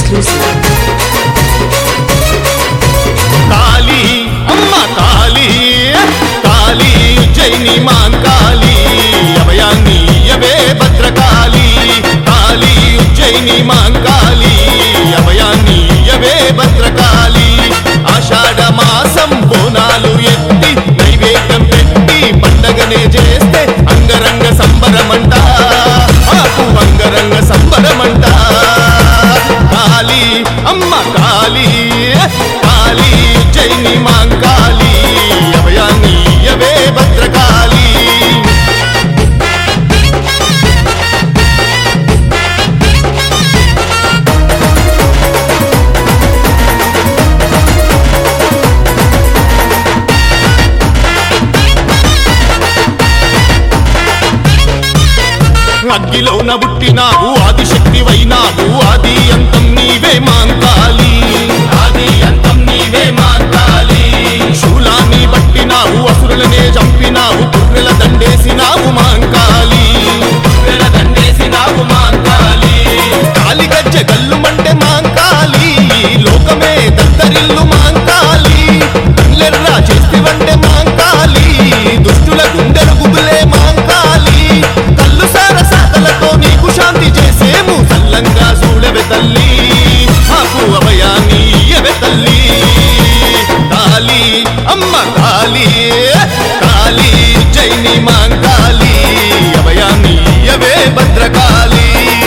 exclusive. కాళీ అమ్మ కాళీ కాళీ ఉజ్జయిని మాంకాళీ అభయాన్ని యవే భద్రకాళీ కాళీ ఉజ్జయిని మాంకాళీ అభయాన్ని యవే భద్రకాళీ ఆషాఢ మాసం బోనాలు ఎత్తి నైవేద్యం పెట్టి పండగనే చేస్తే అంగరంగ సంబరమంట ఆకు అంగరంగ సంబరమంట కాళీ అమ్మ కాళీ కాళీ జైని మాంకాళీ అభయాన్ని యవే భద్రకాళీ అగ్గిలోన పుట్టినావు ఆదిశక్తి వైనావు ఆది అంతం నీవే మాంకాళీ ఆది అంతం నీవే మాంకాళీ శూలాన్ని బట్టినావు అసురులనే చంపినావు పుర్రెల దండేసినావు మాంకాళీ పుర్రెల దండేసినావు మాంకాళీ కాలి గజ్జ గల్లుమంటే మాంకాళీ లోకమే దత్తరిల్లు మాంకాళీ కళ్ళెర్రా చేస్తివంటే మాంకాళీ దుష్టుల గుండెలు గుబులే మాంకాళీ కళ్ళు సార సాతలతో నీకు శాంతి చేసేము సల్లంగా చూడవే తల్లి మాకు అభయాన్ని ఇయ్యవే తల్లి కాళీ అమ్మ కాళీ కాళీ జైని మాంకాళీ అభయాన్ని ఇయ్యవే భద్రకాళీ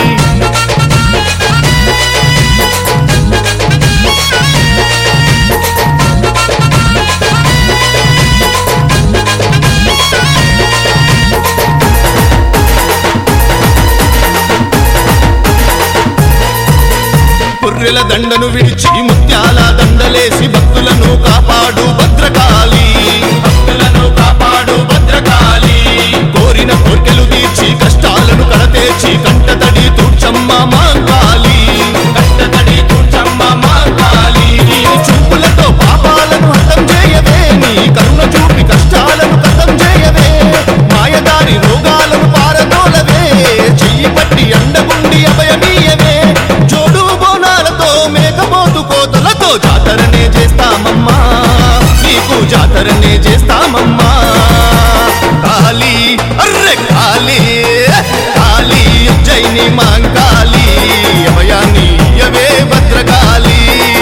పుర్రెల దండను విడిచి ముత్యాల దండలేసి భక్తులను కాపాడు భద్రకాళి భక్తులను కాపాడు భద్రకాళి కోరిన కోర్కెలు తీర్చి కష్టాలను కడతేర్చి కంటతడి తూర్చమ్మ మాంకాళి కంటతడి తూర్చమ్మ మాంకాళి చూపులతో పాపాలను హతం చేయవే నీ కరుణ చూపి కష్టాలను కథం చేయవే మాయదారి రోగాలను పారదోలవే చెయ్యి పట్టి అండగుండి అభయమీయవే జోడు బోనాలతో మేకపోతు కోతలతో జాతరనే చేస్తామమ్మా నీకు జాతరనే చేస్తామమ్మా కాళీ అర్రె కాళీ కాళీ ఉజ్జయిని మాంకాళీ అభయాన్ని యవే భద్రకాళీ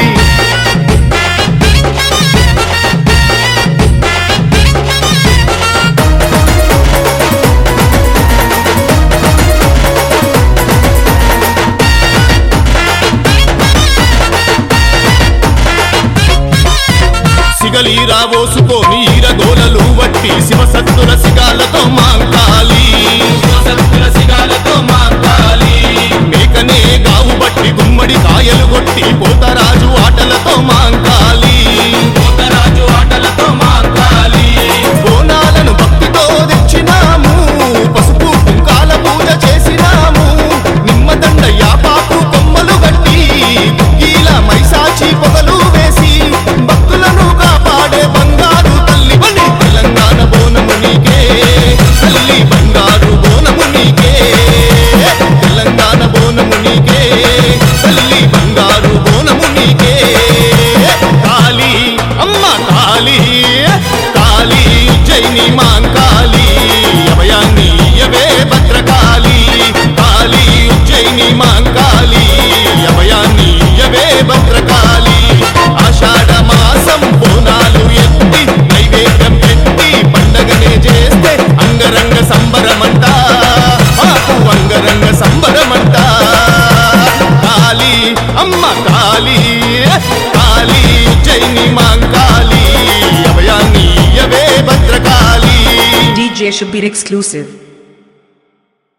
సిగలీరా ఓసుకొని ఈరగోలలు వట్టి శివసత్తుల సిగాలతో మాంకాలి శివసత్తుల సిగాలతో మాంకాలి మేకనే గావు బట్టి గుమ్మడి కాయలు కొట్టి పోతరాజు ఆటలతో మాంకాలి పోతరాజు ఆటలతో మాంకాలి బోనాలను భక్తితో తెచ్చినాము పసుపు కుంకాల పూజ చేసినాము నిమ్మదండ యాపాకు కొమ్మలు గట్టి కుక్కీల మైసాచి పొగలు వేసి భక్తులను కాపాడే బంగారు తల్లి బలి తెలంగాణ బోనము నీకే తల్లి బంగారు బోనము నీకే తెలంగాణ బోనము నీకే తల్లి బంగారు బోనము నీకే కాళీ అమ్మ కాళీ కాళీ జైని మాంకాళీ అభయాన్ని యవే భద్రకాళీ కాళీ ఉజ్జయిని మాంకాళీ అభయాన్ని యవే భద్రకాళీ ఆషాఢ మాసం బోనాలు ఎత్తి నైవేద్యం పెట్టి పండగనే చేస్తే అంగరంగ సంబరమంట మాకు అంగరంగ సంబరమంట కాళీ అమ్మ కాళీ కాళీ Ujjaini మాంకాళీ అభయాన్ని యవే Bhadrakali DJ Shabir exclusive.